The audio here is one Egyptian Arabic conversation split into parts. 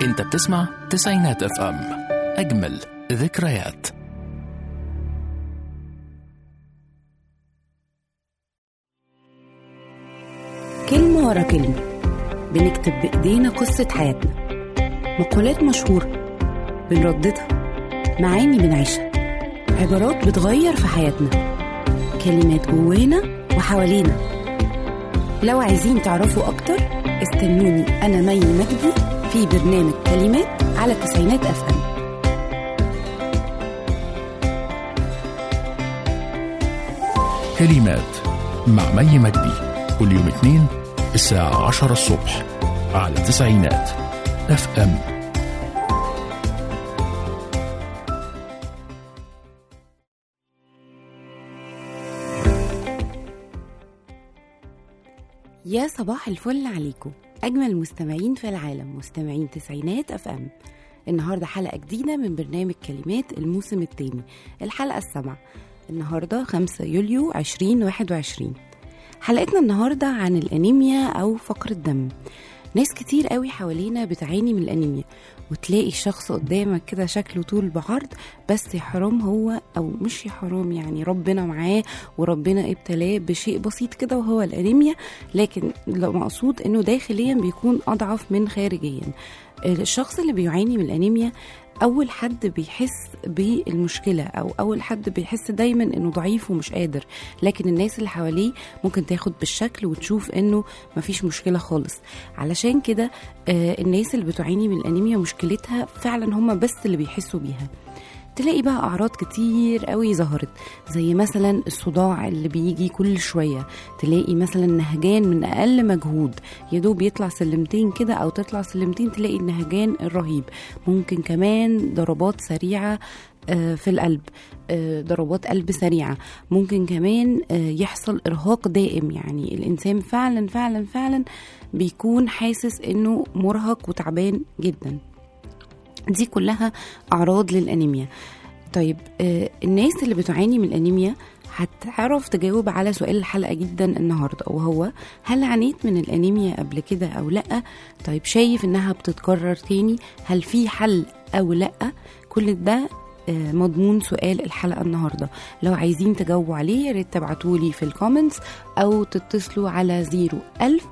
انت بتسمع تسعينات اف ام اجمل ذكريات كلمة ورا كلمة بنكتب بإيدينا قصة حياتنا مقولات مشهورة بنرددها معاني بنعيشها عبارات بتغير في حياتنا كلمات جوانا وحوالينا لو عايزين تعرفوا أكتر استنوني أنا مي مجدي في برنامج كلمات على تسعينات أف أم كلمات مع مي مجدي كل يوم اثنين الساعة عشرة الصبح على تسعينات اف ام يا صباح الفل عليكم أجمل مستمعين في العالم مستمعين تسعينات أف أم النهاردة حلقة جديدة من برنامج كلمات الموسم الثاني الحلقة السابعة النهاردة 5 يوليو 2021 حلقتنا النهاردة عن الأنيميا أو فقر الدم ناس كتير قوي حوالينا بتعاني من الأنيميا وتلاقي الشخص قدامك كده شكله طول بعرض بس يا حرام هو أو مش يا حرام يعني ربنا معاه وربنا ابتلاه بشيء بسيط كده وهو الأنيميا لكن لو مقصود إنه داخليا بيكون أضعف من خارجيا الشخص اللي بيعاني من الأنيميا اول حد بيحس بالمشكله او اول حد بيحس دايما انه ضعيف ومش قادر لكن الناس اللي حواليه ممكن تاخد بالشكل وتشوف انه مفيش مشكله خالص علشان كده آه، الناس اللي بتعاني من الانيميا مشكلتها فعلا هم بس اللي بيحسوا بيها تلاقي بقى اعراض كتير قوي ظهرت زي مثلا الصداع اللي بيجي كل شويه تلاقي مثلا نهجان من اقل مجهود يا دوب يطلع سلمتين كده او تطلع سلمتين تلاقي النهجان الرهيب ممكن كمان ضربات سريعه آه، في القلب آه، ضربات قلب سريعه ممكن كمان آه، يحصل ارهاق دائم يعني الانسان فعلا فعلا فعلا بيكون حاسس انه مرهق وتعبان جدا دي كلها اعراض للانيميا طيب آه الناس اللي بتعاني من الانيميا هتعرف تجاوب على سؤال الحلقه جدا النهارده وهو هل عانيت من الانيميا قبل كده او لا طيب شايف انها بتتكرر تاني هل في حل او لا كل ده آه، مضمون سؤال الحلقه النهارده لو عايزين تجاوبوا عليه يا ريت تبعتولي في الكومنتس او تتصلوا على 01000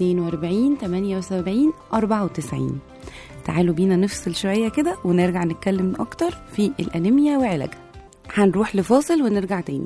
42 78 94 تعالوا بينا نفصل شوية كده ونرجع نتكلم أكتر في الأنيميا وعلاجها هنروح لفاصل ونرجع تاني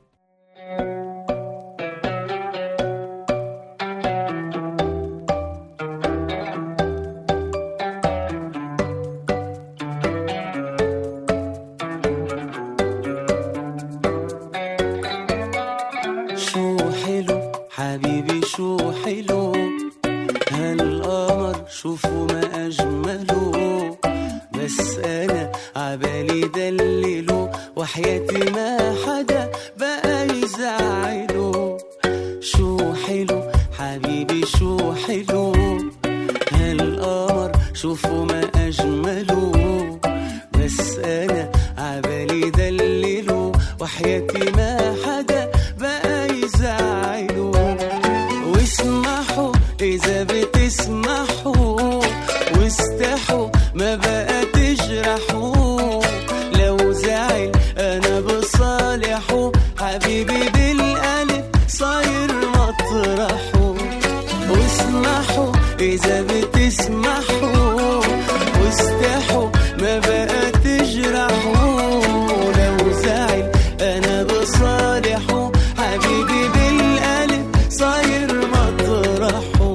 شو حلو حبيبي شو حلو هالقمر شوفوا ما أجمله بس أنا عبالي دلله وحياتي ما حدا بقى يزعله شو حلو حبيبي شو حلو هالقمر شوفوا ما أجمله بس أنا عبالي دلله وحياتي ما حدا بقى يزعله واسمحوا إذا بتسمحوا واستحوا ما بقى تجرحوا لو زعل أنا بصالحه حبيبي بالقلب صاير مطرحه واسمحوا إذا بتسمحوا واستحوا ما بقى تجرحوا لو زعل أنا بصالحه حبيبي بالقلب صاير مطرحه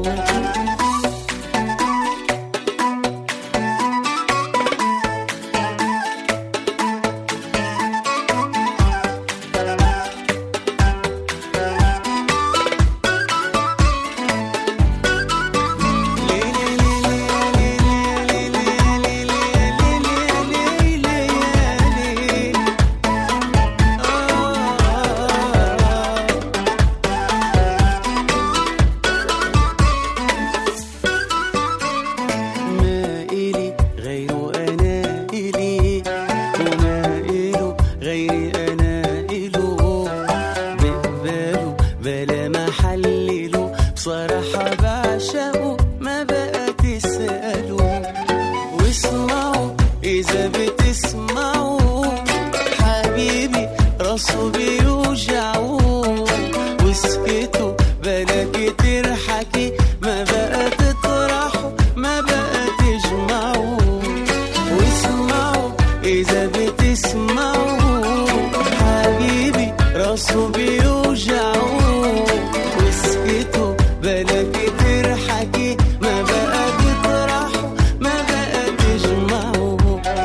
ما إلي غيره أنا إلي وما إله غيري أنا إله بقبله بلا ما حلله بصراحة بعشقه ما بقى تسأله بتضحكي ما بقى تطرحوا ما بقى تجمعوا واسمعوا إذا بتسمعوا حبيبي راسه بيوجعوا واسكتوا بلاكي تضحكي ما بقى تطرحوا ما بقى تجمعوا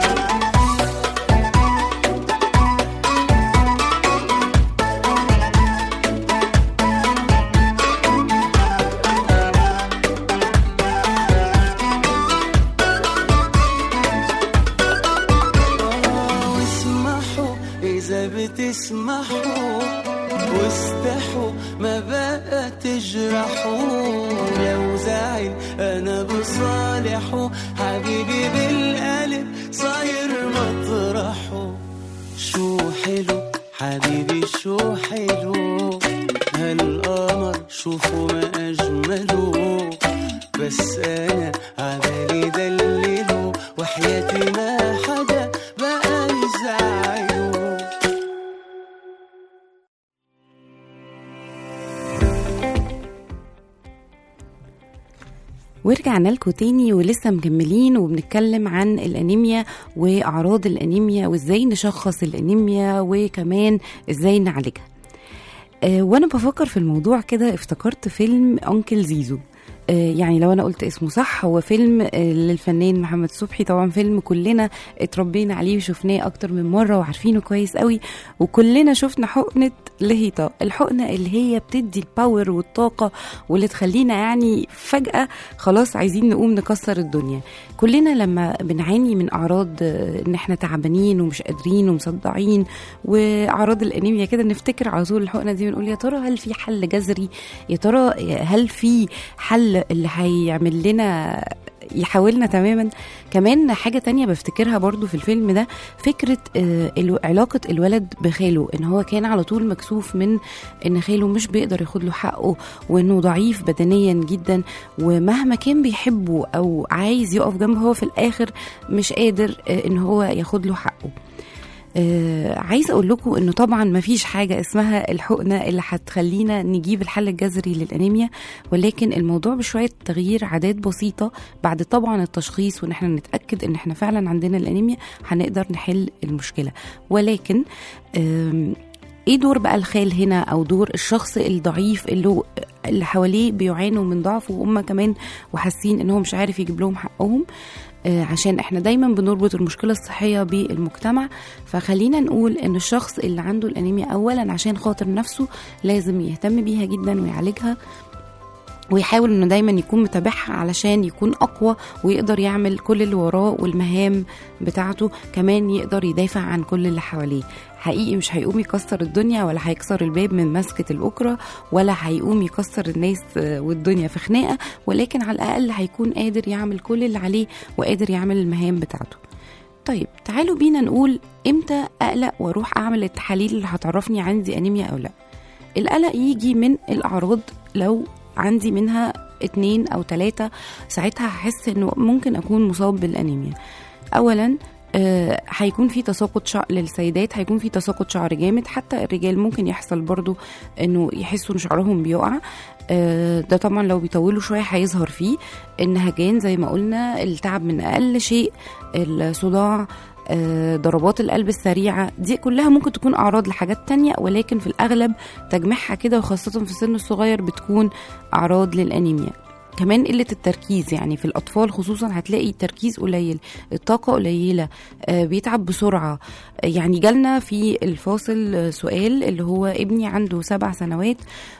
واسمحوا إذا بتسمحوا واستحوا ما بقى تجرحوا لو زعل أنا بصالحه حبيبي بالقلب صاير مطرحه شو حلو حبيبي شو حلو هالقمر شوفوا ما أجمله بس أنا عبالي دلله وحياتي ما حدا بقى يزعله ورجعنا لكم تاني ولسه مكملين وبنتكلم عن الانيميا واعراض الانيميا وازاي نشخص الانيميا وكمان ازاي نعالجها آه، وانا بفكر في الموضوع كده افتكرت فيلم انكل زيزو آه، يعني لو انا قلت اسمه صح هو فيلم آه، للفنان محمد صبحي طبعا فيلم كلنا اتربينا عليه وشفناه اكتر من مره وعارفينه كويس قوي وكلنا شفنا حقنه لهيطه الحقنه اللي هي بتدي الباور والطاقه واللي تخلينا يعني فجاه خلاص عايزين نقوم نكسر الدنيا كلنا لما بنعاني من اعراض آه، ان احنا تعبانين ومش قادرين ومصدعين واعراض الانيميا كده نفتكر على طول الحقنه دي ونقول يا ترى هل في حل جذري يا ترى هل في حل اللي هيعمل لنا يحاولنا تماما كمان حاجة تانية بفتكرها برضو في الفيلم ده فكرة آه، الو- علاقة الولد بخاله ان هو كان على طول مكسوف من ان خاله مش بيقدر ياخد له حقه وانه ضعيف بدنيا جدا ومهما كان بيحبه او عايز يقف جنبه هو في الاخر مش قادر آه، ان هو ياخد له حقه آه عايزه اقول لكم انه طبعا ما فيش حاجه اسمها الحقنه اللي هتخلينا نجيب الحل الجذري للانيميا ولكن الموضوع بشويه تغيير عادات بسيطه بعد طبعا التشخيص وان احنا نتاكد ان احنا فعلا عندنا الانيميا هنقدر نحل المشكله ولكن آم، ايه دور بقى الخال هنا او دور الشخص الضعيف اللي هو- اللي حواليه بيعانوا من ضعف وهم كمان وحاسين ان هو مش عارف يجيب لهم حقهم آه، عشان احنا دايما بنربط المشكله الصحيه بالمجتمع فخلينا نقول ان الشخص اللي عنده الانيميا اولا عشان خاطر نفسه لازم يهتم بيها جدا ويعالجها ويحاول انه دايما يكون متابعها علشان يكون اقوى ويقدر يعمل كل اللي وراه والمهام بتاعته كمان يقدر يدافع عن كل اللي حواليه حقيقي مش هيقوم يكسر الدنيا ولا هيكسر الباب من مسكة الأكرة ولا هيقوم يكسر الناس آه، والدنيا في خناقة ولكن على الأقل هيكون قادر يعمل كل اللي عليه وقادر يعمل المهام بتاعته طيب تعالوا بينا نقول امتى اقلق واروح اعمل التحاليل اللي هتعرفني عندي انيميا او لا القلق يجي من الاعراض لو عندي منها اتنين او تلاتة ساعتها هحس انه ممكن اكون مصاب بالانيميا اولا آه، هيكون في تساقط شعر للسيدات هيكون في تساقط شعر جامد حتى الرجال ممكن يحصل برضو انه يحسوا ان شعرهم بيقع آه، ده طبعا لو بيطولوا شويه هيظهر فيه النهجان زي ما قلنا التعب من اقل شيء الصداع آه، ضربات القلب السريعة دي كلها ممكن تكون أعراض لحاجات تانية ولكن في الأغلب تجميعها كده وخاصة في السن الصغير بتكون أعراض للأنيميا كمان قلة التركيز يعني في الأطفال خصوصا هتلاقي التركيز قليل الطاقة قليلة آه، بيتعب بسرعة آه، يعني جالنا في الفاصل آه، سؤال اللي هو ابني عنده سبع سنوات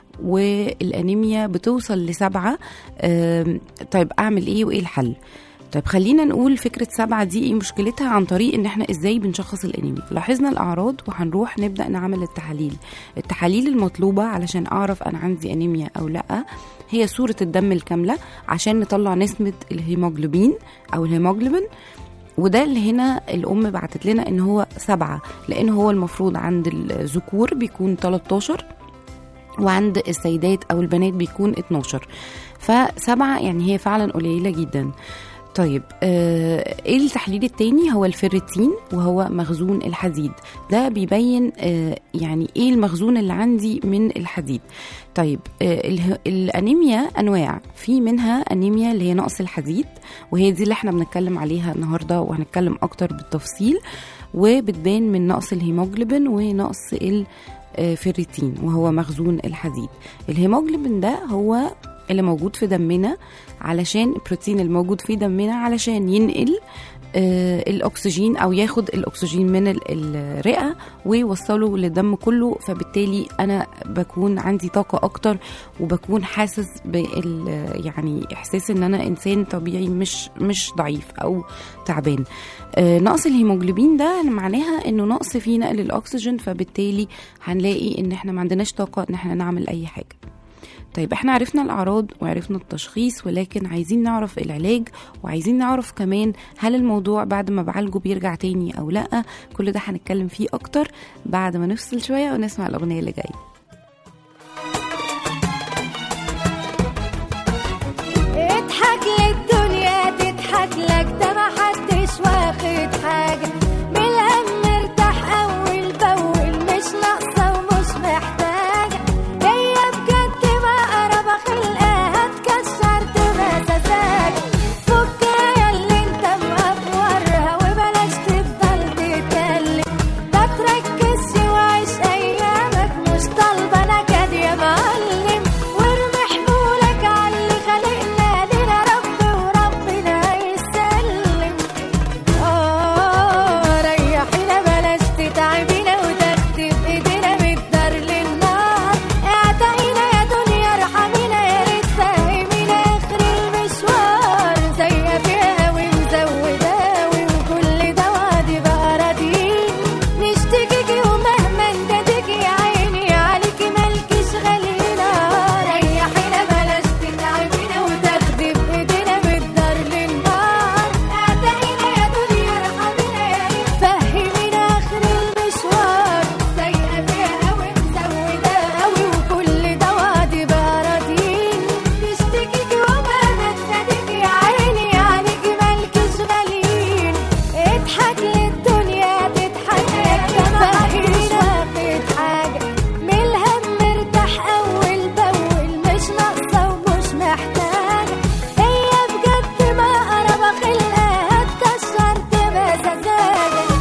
والأنيميا بتوصل لسبعة آم، طيب أعمل إيه وإيه الحل؟ طيب خلينا نقول فكرة سبعة دي ايه مشكلتها عن طريق ان احنا ازاي بنشخص الانيميا لاحظنا الاعراض وهنروح نبدأ نعمل التحاليل التحاليل المطلوبة علشان اعرف انا عندي انيميا او لا هي صورة الدم الكاملة عشان نطلع نسبة الهيموجلوبين او الهيموجلوبين وده اللي هنا الام بعتت لنا ان هو سبعة لان هو المفروض عند الذكور بيكون 13 وعند السيدات او البنات بيكون 12 فسبعة يعني هي فعلا قليلة جدا طيب آه، ايه التحليل التاني هو الفيرتين وهو مخزون الحديد ده بيبين آه، يعني ايه المخزون اللي عندي من الحديد طيب آه، اله- الانيميا انواع في منها انيميا اللي هي نقص الحديد وهي دي اللي احنا بنتكلم عليها النهارده وهنتكلم اكتر بالتفصيل وبتبان من نقص الهيموجلوبين ونقص الفيريتين وهو مخزون الحديد الهيموجلوبين ده هو اللي موجود في دمنا علشان البروتين الموجود في دمنا علشان ينقل آه، الاكسجين او ياخد الاكسجين من ال- الرئه ويوصله للدم كله فبالتالي انا بكون عندي طاقه اكتر وبكون حاسس بال يعني احساس ان انا انسان طبيعي مش مش ضعيف او تعبان آه، نقص الهيموجلوبين ده معناها انه نقص في نقل الاكسجين فبالتالي هنلاقي ان احنا ما عندناش طاقه ان احنا نعمل اي حاجه طيب احنا عرفنا الاعراض وعرفنا التشخيص ولكن عايزين نعرف العلاج وعايزين نعرف كمان هل الموضوع بعد ما بعالجه بيرجع تاني او لا كل ده هنتكلم فيه اكتر بعد ما نفصل شويه ونسمع الاغنيه اللي جايه اضحك للدنيا تضحك لك ده ما حدش واخد حاجة بالهم مرتاح أول بأول مش ناقصة ومش محتاجة هي بجد مقربة خلقها تكشر تبقى سذاجة فكها ياللي انت مقفورها وبلاش تفضل تتكلم ما تركزش وعيش أيامك مش طالبة نكد يا معلم وارمي حمولك عاللي خلقنا لنا رب وربنا هيسلم آه ريحينا بلاش تتعبينا وتاخدي بإيدينا من الدار للنار اعتقينا يا دنيا ارحمينا يا ريت فهمينا آخر المشوار زي فيها قوي مزودة قوي وكل ده وعدي بقى راضيين نشتكيكي ومهما نداديكي يا عيني عليكي مالكيش غالينا ريحينا بلاش تتعبينا وتاخدي بإيدينا من الدار للنار اعتقينا يا دنيا ارحمينا يا ريت فهمينا آخر المشوار سايقة فيها قوي مزودة قوي وكل ده وعدي بقى راضيين نشتكيكي ومهما نداديكي يا عيني عليكي مالكيش غاليين اضحك للدنيا تضحك لك ده ما حدش واخد حاجة من الهم مرتاح أول بأول مش ناقصة ومش محتاجة هي بجد مقربة خلقها تكشر تبقى سذاجة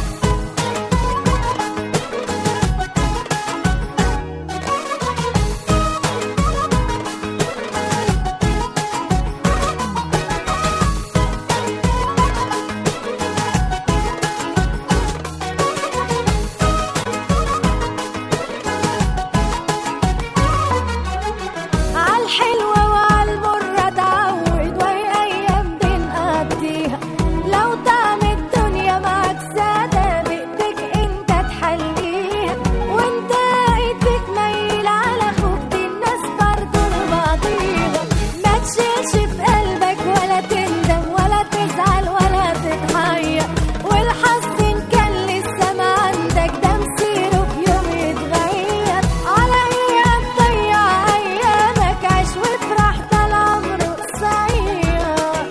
عالحلوة وعالمرة اتعود وهي أيام بنقضيها لو طعم الدنيا معاك سادة بإيدك انت تحليها وانت ايدك ميل على أخوك دي الناس برضه لبعضيها ما تشيلش في قلبك ولا تندم ولا تزعل ولا تتحير والحظ إن كان لسه ما عندك ده مصيره في يوم يتغير على ايه هتضيع ايامك عيش وافرح ده العمر قصير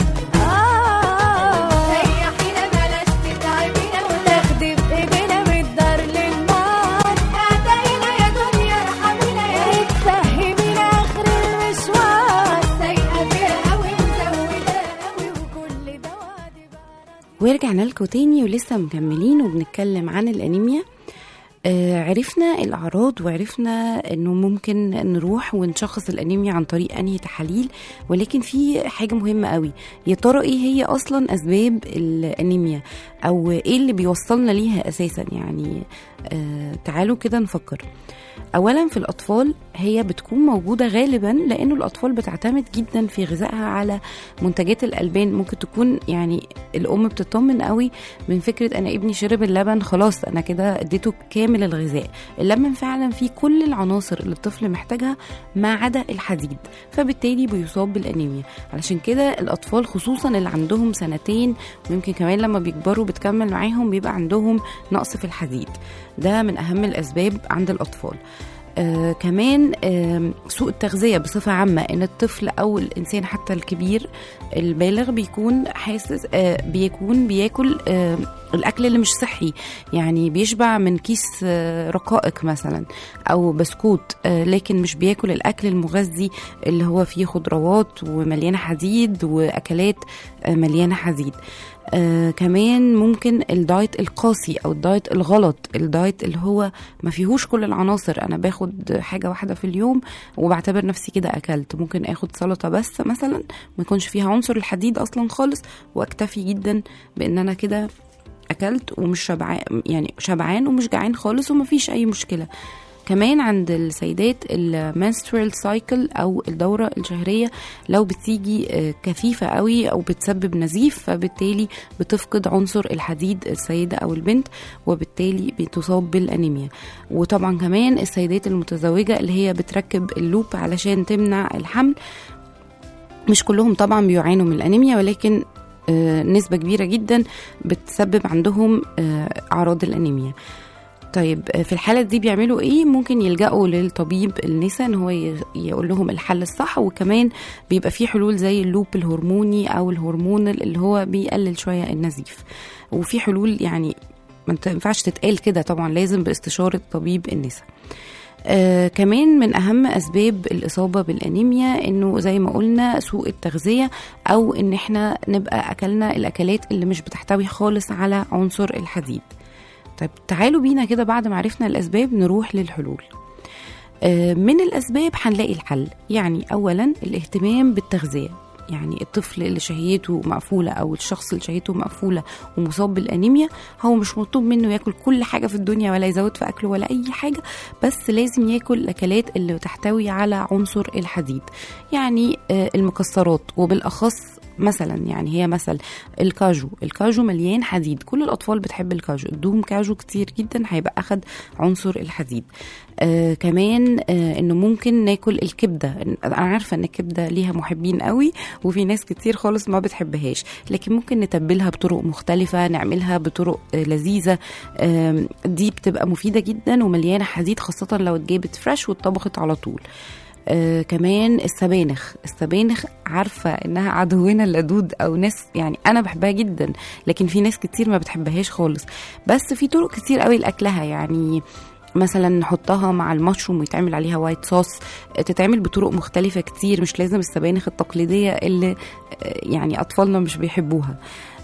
اه ريحينا بلاش تتعبينا وتاخدي بايدينا من الدار للنار اعتقينا يا دنيا ارحمينا يا ريت فهمينا اخر المشوار سايقه فيها قوي مزوده قوي وكل ده وعدي بقى ورجعنا لكم تاني ولسه مكملين وبنتكلم عن الانيميا آه عرفنا الاعراض وعرفنا انه ممكن نروح ونشخص الانيميا عن طريق انهي تحاليل ولكن في حاجه مهمه قوي يا ترى ايه هي اصلا اسباب الانيميا او ايه اللي بيوصلنا ليها اساسا يعني آه تعالوا كده نفكر اولا في الاطفال هي بتكون موجوده غالبا لانه الاطفال بتعتمد جدا في غذائها على منتجات الالبان ممكن تكون يعني الام بتطمن قوي من فكره انا ابني شرب اللبن خلاص انا كده اديته كامل الغذاء اللبن فعلا فيه كل العناصر اللي الطفل محتاجها ما عدا الحديد فبالتالي بيصاب بالانيميا علشان كده الاطفال خصوصا اللي عندهم سنتين ويمكن كمان لما بيكبروا بتكمل معاهم بيبقى عندهم نقص في الحديد ده من اهم الاسباب عند الاطفال آه كمان آه سوء التغذية بصفة عامة إن الطفل أو الإنسان حتى الكبير البالغ بيكون حاسس آه بيكون بياكل آه الأكل اللي مش صحي يعني بيشبع من كيس آه رقائق مثلا أو بسكوت آه لكن مش بياكل الأكل المغذي اللي هو فيه خضروات ومليانة حديد وأكلات آه مليانة حديد آه كمان ممكن الدايت القاسي او الدايت الغلط الدايت اللي هو ما فيهوش كل العناصر انا باخد حاجه واحده في اليوم وبعتبر نفسي كده اكلت ممكن اخد سلطه بس مثلا ما يكونش فيها عنصر الحديد اصلا خالص واكتفي جدا بان انا كده اكلت ومش شبعان يعني شبعان ومش جعان خالص ومفيش اي مشكله كمان عند السيدات المنسترال سايكل او الدوره الشهريه لو بتيجي آه، كثيفه قوي او بتسبب نزيف فبالتالي بتفقد عنصر الحديد السيده او البنت وبالتالي بتصاب بالانيميا وطبعا كمان السيدات المتزوجه اللي هي بتركب اللوب علشان تمنع الحمل مش كلهم طبعا بيعانوا من الانيميا ولكن آه، نسبة كبيرة جدا بتسبب عندهم آه، أعراض الأنيميا طيب آه، في الحالة دي بيعملوا ايه ممكن يلجأوا للطبيب النساء ان هو ي- يقول لهم الحل الصح وكمان بيبقى في حلول زي اللوب الهرموني او الهرمونال اللي هو بيقلل شوية النزيف وفي حلول يعني ما ينفعش تتقال كده طبعا لازم باستشارة طبيب النساء آه كمان من أهم أسباب الإصابة بالأنيميا إنه زي ما قلنا سوء التغذية أو إن إحنا نبقى أكلنا الأكلات اللي مش بتحتوي خالص على عنصر الحديد طيب تعالوا بينا كده بعد ما عرفنا الأسباب نروح للحلول آه، من الأسباب هنلاقي الحل يعني أولا الاهتمام بالتغذية يعني الطفل اللي شهيته مقفولة أو الشخص اللي شهيته مقفولة ومصاب بالأنيميا هو مش مطلوب منه ياكل كل حاجة في الدنيا ولا يزود في أكله ولا أي حاجة بس لازم ياكل الأكلات اللي تحتوي على عنصر الحديد يعني آه، المكسرات وبالأخص مثلا يعني هي مثل الكاجو الكاجو مليان حديد كل الاطفال بتحب الكاجو ادوهم كاجو كتير جدا هيبقى اخد عنصر الحديد آه كمان آه انه ممكن ناكل الكبده انا عارفه ان الكبده ليها محبين قوي وفي ناس كتير خالص ما بتحبهاش لكن ممكن نتبلها بطرق مختلفه نعملها بطرق آه لذيذه آه دي بتبقى مفيده جدا ومليانه حديد خاصه لو اتجابت فريش واتطبخت على طول آه كمان السبانخ السبانخ عارفة انها عدونا اللدود او ناس يعني انا بحبها جدا لكن في ناس كتير ما بتحبهاش خالص بس في طرق كتير قوي لاكلها يعني مثلا نحطها مع المشروم ويتعمل عليها وايت صوص تتعمل بطرق مختلفة كتير مش لازم السبانخ التقليدية اللي آه، يعني أطفالنا مش بيحبوها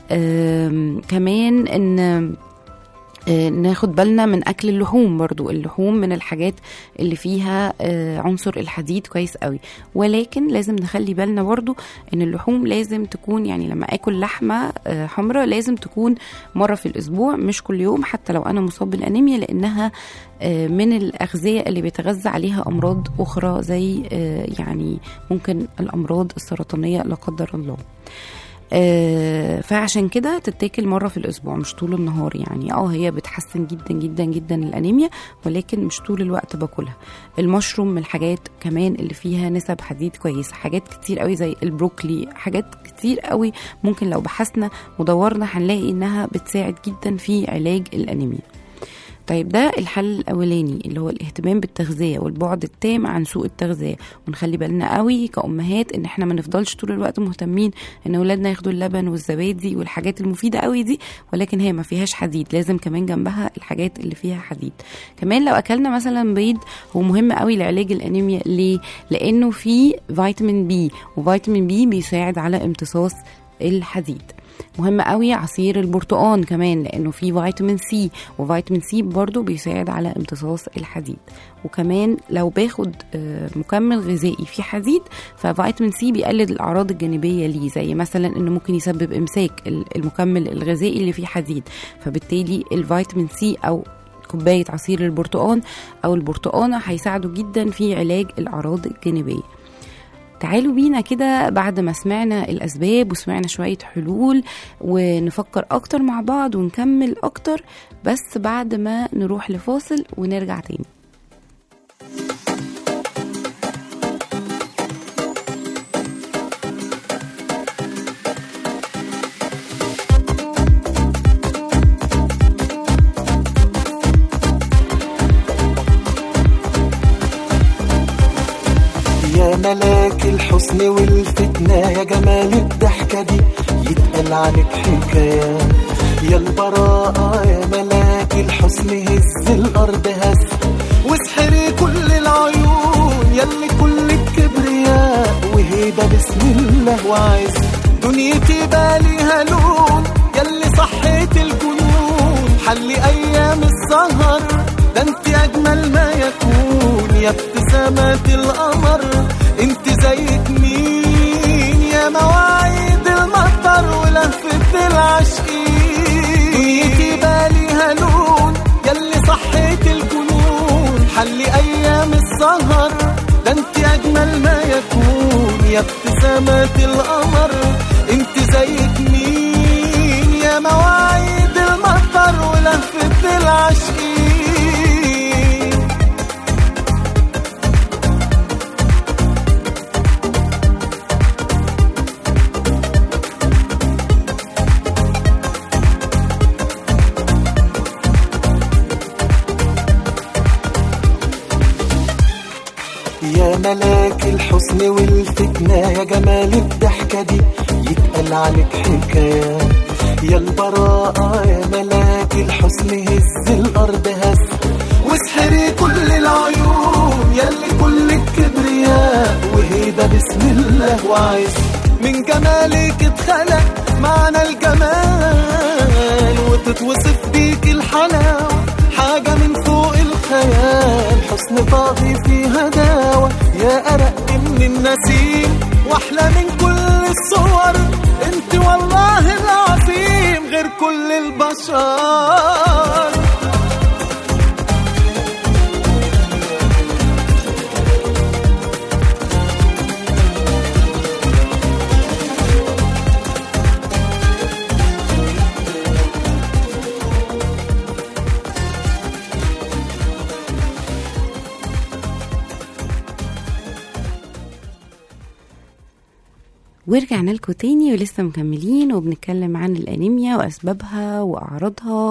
آم، كمان إن آه، ناخد بالنا من اكل اللحوم برضو اللحوم من الحاجات اللي فيها آه، عنصر الحديد كويس قوي ولكن لازم نخلي بالنا برضو ان اللحوم لازم تكون يعني لما اكل لحمه آه، حمراء لازم تكون مره في الاسبوع مش كل يوم حتى لو انا مصاب بالانيميا لانها آه، من الاغذيه اللي بيتغذى عليها امراض اخرى زي آه، يعني ممكن الامراض السرطانيه لا قدر الله آه، فعشان كده تتاكل مره في الاسبوع مش طول النهار يعني اه هي بتحسن جدا جدا جدا الانيميا ولكن مش طول الوقت باكلها المشروم من الحاجات كمان اللي فيها نسب حديد كويسه حاجات كتير قوي زي البروكلي حاجات كتير قوي ممكن لو بحثنا ودورنا هنلاقي انها بتساعد جدا في علاج الانيميا طيب ده الحل الاولاني اللي هو الاهتمام بالتغذيه والبعد التام عن سوء التغذيه ونخلي بالنا قوي كامهات ان احنا ما نفضلش طول الوقت مهتمين ان اولادنا ياخدوا اللبن والزبادي والحاجات المفيده قوي دي ولكن هي ما فيهاش حديد لازم كمان جنبها الحاجات اللي فيها حديد كمان لو اكلنا مثلا بيض هو مهم قوي لعلاج الانيميا ليه لانه فيه فيتامين بي وفيتامين بي بيساعد على امتصاص الحديد مهم قوي عصير البرتقان كمان لانه فيه فيتامين سي وفيتامين سي برضو بيساعد على امتصاص الحديد وكمان لو باخد آه، مكمل غذائي فيه حديد ففيتامين سي بيقلل الاعراض الجانبيه ليه زي مثلا انه ممكن يسبب امساك ال- المكمل الغذائي اللي فيه حديد فبالتالي الفيتامين سي او كوبايه عصير البرتقان او البرتقانه هيساعدوا جدا في علاج الاعراض الجانبيه تعالوا بينا كده بعد ما سمعنا الأسباب وسمعنا شوية حلول ونفكر أكتر مع بعض ونكمل أكتر بس بعد ما نروح لفاصل ونرجع تاني الحسن والفتنة يا جمال الضحكة دي يتقال عنك حكايات يا البراءة يا ملاك الحسن هز الأرض هز واسحري كل العيون يلي كل الكبرياء وهيبة بسم الله وعز دنيتي باليها لون يلي صحيت الجنون حلي أيام السهر ده انت أجمل ما يكون يا ابتسامات القمر انت زيك مين يا مواعيد المطر ولفة العاشقين دنيتي باليها لون يلي صحيت الجنون حلي ايام السهر ده انت اجمل ما يكون يا ابتسامات القمر انت زيك مين يا مواعيد المطر ولفة العاشقين يا ملاك الحسن والفتنة يا جمال الضحكة دي يتقال عنك حكايات يا البراءة يا ملاك الحسن هز الأرض هز واسحري كل العيون يلي كل الكبرياء وهيبة بسم الله وعز من جمالك اتخلق معنى الجمال وتتوصف بيك الحلاوة حاجة من فوق الخيال حسن طاغي فيها داوة يا أرق من النسيم وأحلى من كل الصور انت والله العظيم غير كل البشر ورجعنا لكم تاني ولسه مكملين وبنتكلم عن الأنيميا وأسبابها وأعراضها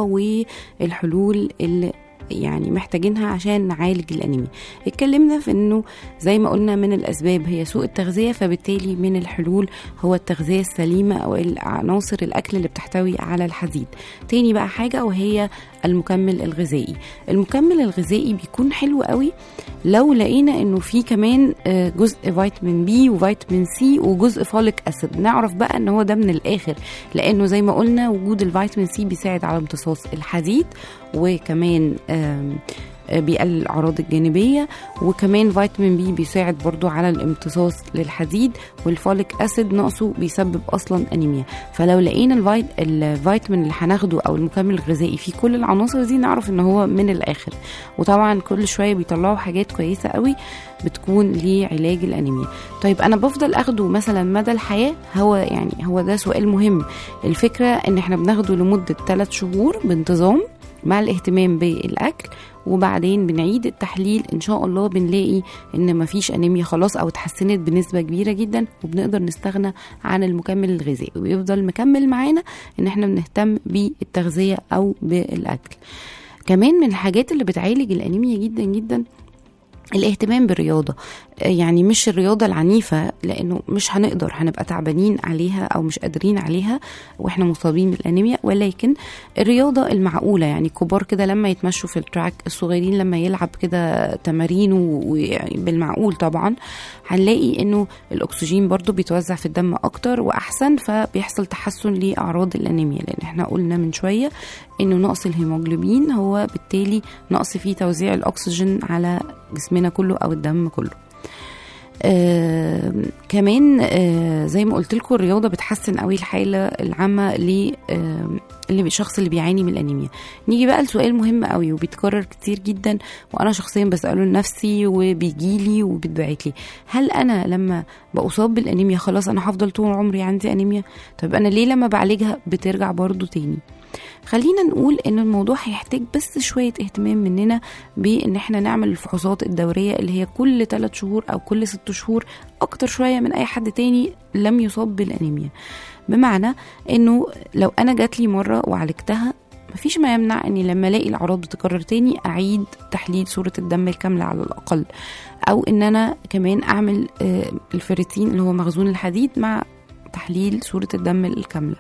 والحلول اللي يعني محتاجينها عشان نعالج الأنيميا اتكلمنا في انه زي ما قلنا من الأسباب هي سوء التغذية فبالتالي من الحلول هو التغذية السليمة أو العناصر الأكل اللي بتحتوي على الحديد تاني بقى حاجة وهي المكمل الغذائي المكمل الغذائي بيكون حلو قوي لو لقينا انه في كمان آه، جزء فيتامين بي وفيتامين سي وجزء فوليك اسيد نعرف بقى ان هو ده من الاخر لانه زي ما قلنا وجود الفيتامين سي بيساعد على امتصاص الحديد وكمان آم، آه، بيقلل الاعراض الجانبيه وكمان فيتامين بي بيساعد برضو على الامتصاص للحديد والفوليك اسيد نقصه بيسبب اصلا انيميا فلو لقينا الفيت... الفيتامين اللي هناخده او المكمل الغذائي فيه كل العناصر دي نعرف ان هو من الاخر وطبعا كل شويه بيطلعوا حاجات كويسه قوي بتكون لعلاج الانيميا طيب انا بفضل اخده مثلا مدى الحياه هو يعني هو ده سؤال مهم الفكره ان احنا بناخده لمده 3 شهور بانتظام مع الاهتمام بالاكل وبعدين بنعيد التحليل ان شاء الله بنلاقي ان مفيش انيميا خلاص او اتحسنت بنسبه كبيره جدا وبنقدر نستغنى عن المكمل الغذائي ويفضل مكمل معانا ان احنا بنهتم بالتغذيه او بالاكل كمان من الحاجات اللي بتعالج الانيميا جدا جدا الاهتمام بالرياضة يعني مش الرياضة العنيفة لأنه مش هنقدر هنبقى تعبانين عليها أو مش قادرين عليها وإحنا مصابين بالأنيميا ولكن الرياضة المعقولة يعني كبار كده لما يتمشوا في التراك الصغيرين لما يلعب كده تمارين ويعني بالمعقول طبعا هنلاقي إنه الأكسجين برضو بيتوزع في الدم أكتر وأحسن فبيحصل تحسن لأعراض الأنيميا لأن إحنا قلنا من شوية إنه نقص الهيموجلوبين هو بالتالي نقص في توزيع الأكسجين على جسمنا كله او الدم كله آه كمان آه زي ما قلت لكم الرياضه بتحسن قوي الحاله العامه ل آه اللي الشخص اللي بيعاني من الانيميا نيجي بقى لسؤال مهم قوي وبيتكرر كتير جدا وانا شخصيا بساله لنفسي وبيجيلي وبيتبعت لي هل انا لما بصاب بالانيميا خلاص انا هفضل طول عمري عندي انيميا طب انا ليه لما بعالجها بترجع برضو تاني خلينا نقول ان الموضوع هيحتاج بس شوية اهتمام مننا بان احنا نعمل الفحوصات الدورية اللي هي كل 3 شهور او كل 6 شهور اكتر شوية من اي حد تاني لم يصاب بالانيميا بمعنى انه لو انا جات لي مرة وعالجتها مفيش ما يمنع اني لما الاقي الاعراض بتكرر تاني اعيد تحليل صورة الدم الكاملة على الاقل او ان انا كمان اعمل آه، الفيريتين اللي هو مخزون الحديد مع تحليل صورة الدم الكاملة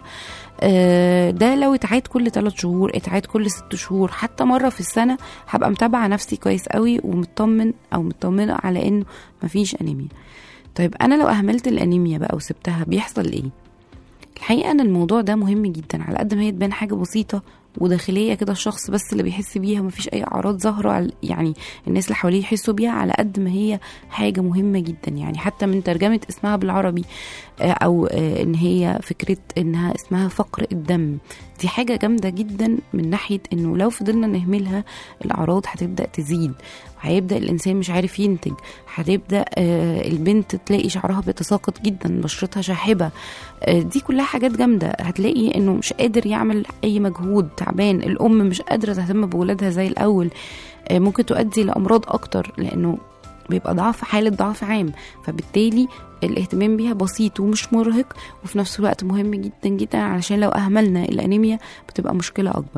آه، ده لو اتعاد كل 3 شهور اتعاد كل 6 شهور حتى مرة في السنة هبقى متابعة نفسي كويس قوي ومطمن او مطمنة على انه مفيش انيميا طيب انا لو اهملت الانيميا بقى وسبتها بيحصل ايه الحقيقه ان الموضوع ده مهم جدا على قد ما هي تبان حاجه بسيطه وداخليه كده الشخص بس اللي بيحس بيها ومفيش اي اعراض ظاهره على- يعني الناس اللي حواليه يحسوا بيها على قد ما هي حاجه مهمه جدا يعني حتى من ترجمه اسمها بالعربي آه، او آه، ان هي فكره انها اسمها فقر الدم دي حاجه جامده جدا من ناحيه انه لو فضلنا نهملها الاعراض هتبدا تزيد هيبدا الانسان مش عارف ينتج هتبدا آه، البنت تلاقي شعرها بيتساقط جدا بشرتها شاحبه آه، دي كلها حاجات جامده هتلاقي انه مش قادر يعمل اي مجهود تعبان الام مش قادره تهتم بولادها زي الاول آه، ممكن تؤدي لامراض اكتر لانه بيبقى ضعف حالة ضعف عام فبالتالي الاهتمام بيها بسيط ومش مرهق وفي نفس الوقت مهم جدا جدا علشان لو أهملنا الأنيميا بتبقى مشكلة أكبر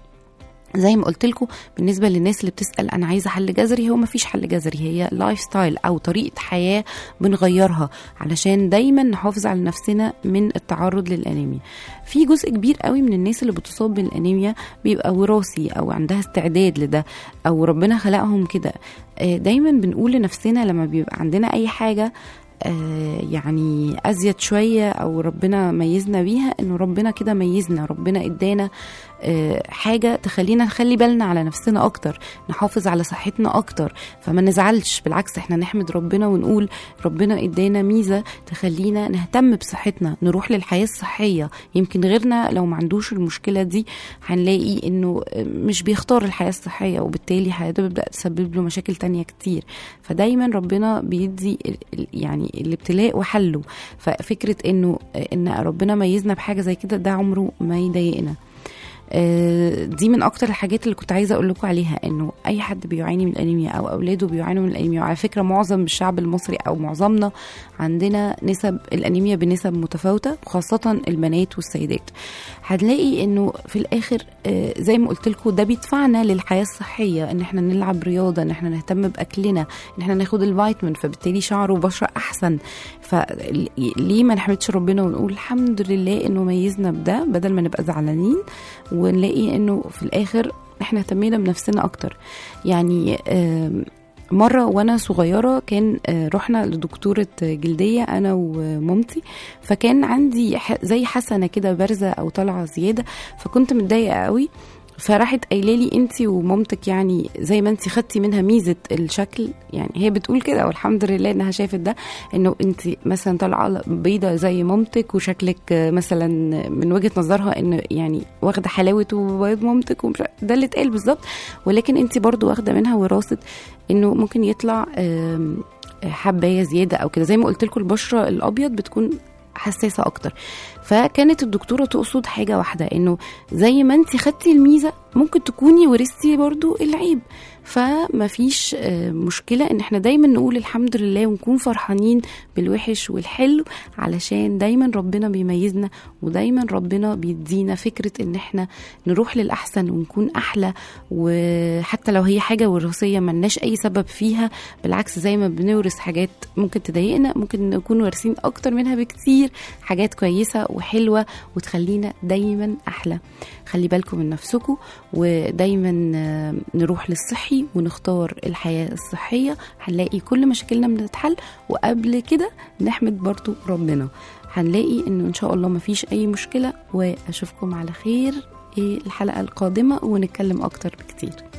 زي ما قلت لكم بالنسبه للناس اللي بتسال انا عايزه حل جذري هو مفيش حل جذري هي لايف ستايل او طريقه حياه بنغيرها علشان دايما نحافظ على نفسنا من التعرض للانيميا في جزء كبير قوي من الناس اللي بتصاب بالانيميا بيبقى وراثي او عندها استعداد لده او ربنا خلقهم كده آه، دايما بنقول لنفسنا لما بيبقى عندنا اي حاجه آه، يعني ازيد شويه او ربنا ميزنا بيها انه ربنا كده ميزنا ربنا ادانا آه، حاجه تخلينا نخلي بالنا على نفسنا اكتر نحافظ على صحتنا اكتر فما نزعلش بالعكس احنا نحمد ربنا ونقول ربنا ادانا ميزه تخلينا نهتم بصحتنا نروح للحياه الصحيه يمكن غيرنا لو ما عندوش المشكله دي هنلاقي انه مش بيختار الحياه الصحيه وبالتالي هتبدا تسبب له مشاكل تانية كتير فدايما ربنا بيدي ال- ال- يعني الابتلاء وحله ففكره انه ان ربنا ميزنا بحاجه زي كده ده عمره ما يضايقنا آه، دي من اكتر الحاجات اللي كنت عايزه اقول لكم عليها انه اي حد بيعاني من الانيميا او اولاده بيعانوا من الانيميا وعلى فكره معظم الشعب المصري او معظمنا عندنا نسب الانيميا بنسب متفاوته وخاصه البنات والسيدات هنلاقي انه في الاخر آه، زي ما قلت لكم ده بيدفعنا للحياه الصحيه ان احنا نلعب رياضه ان احنا نهتم باكلنا ان احنا ناخد الفيتامين فبالتالي شعر وبشره احسن فليه ما نحمدش ربنا ونقول الحمد لله انه ميزنا بده بدل ما نبقى زعلانين ونلاقي انه في الاخر احنا اهتمينا بنفسنا اكتر يعني آم، مرة وأنا صغيرة كان آه، رحنا لدكتورة جلدية أنا ومامتي فكان عندي ح- زي حسنة كده بارزة أو طالعة زيادة فكنت متضايقة قوي فراحت قايله لي انت ومامتك يعني زي ما انت خدتي منها ميزه الشكل يعني هي بتقول كده والحمد لله انها شافت ده انه انت مثلا طالعه بيضه زي مامتك وشكلك آه، مثلا من وجهه نظرها ان يعني واخده حلاوه وبيض مامتك ومش ده اللي اتقال بالظبط ولكن انت برضو واخده منها وراثه انه ممكن يطلع آم، حبايه زياده او كده زي ما قلت لكم البشره الابيض بتكون حساسه اكتر فكانت الدكتوره تقصد حاجه واحده انه زي ما انت خدتي الميزه ممكن تكوني ورثتي برضو العيب فما فيش آه، مشكله ان احنا دايما نقول الحمد لله ونكون فرحانين بالوحش والحلو علشان دايما ربنا بيميزنا ودايما ربنا بيدينا فكره ان احنا نروح للاحسن ونكون احلى وحتى لو هي حاجه وراثيه ملناش اي سبب فيها بالعكس زي ما بنورث حاجات ممكن تضايقنا ممكن نكون وارثين اكتر منها بكتير حاجات كويسه وحلوه وتخلينا دايما احلى خلي بالكم من نفسكم ودايما آه، نروح للصحي ونختار الحياه الصحيه هنلاقي كل مشاكلنا بتتحل وقبل كده نحمد برضو ربنا هنلاقي انه ان شاء الله مفيش اي مشكله واشوفكم على خير إيه الحلقه القادمه ونتكلم اكتر بكتير